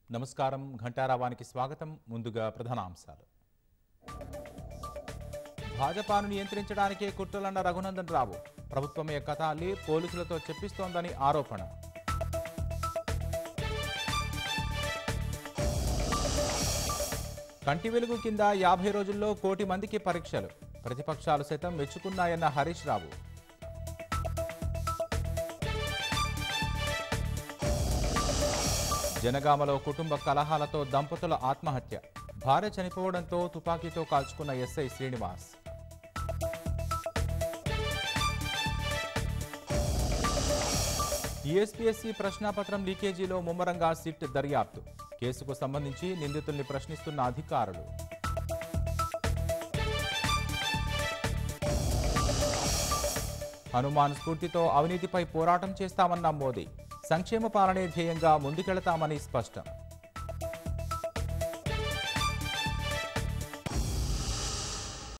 నమస్కారం ఘంటారావానికి స్వాగతం ముందుగా ప్రధానాంశాలు భాజపాను నియంత్రించడానికే కుట్రలన్న రఘునందన్ రావు ప్రభుత్వమే కథ అల్లి పోలీసులతో చెప్పిస్తోందని ఆరోపణ కంటి వెలుగు కింద యాభై రోజుల్లో కోటి మందికి పరీక్షలు ప్రతిపక్షాలు సైతం మెచ్చుకున్నాయన్న హరీష్ రావు జనగామలో కుటుంబ కలహాలతో దంపతుల ఆత్మహత్య భార్య చనిపోవడంతో తుపాకీతో కాల్చుకున్న ఎస్ఐ శ్రీనివాస్ టీఎస్పీఎస్సీ ప్రశ్నాపత్రం లీకేజీలో ముమ్మరంగా సిట్ దర్యాప్తు కేసుకు సంబంధించి నిందితుల్ని ప్రశ్నిస్తున్న అధికారులు హనుమాన్ స్ఫూర్తితో అవినీతిపై పోరాటం చేస్తామన్న మోదీ సంక్షేమ పాలనే ధ్యేయంగా ముందుకెళతామని స్పష్టం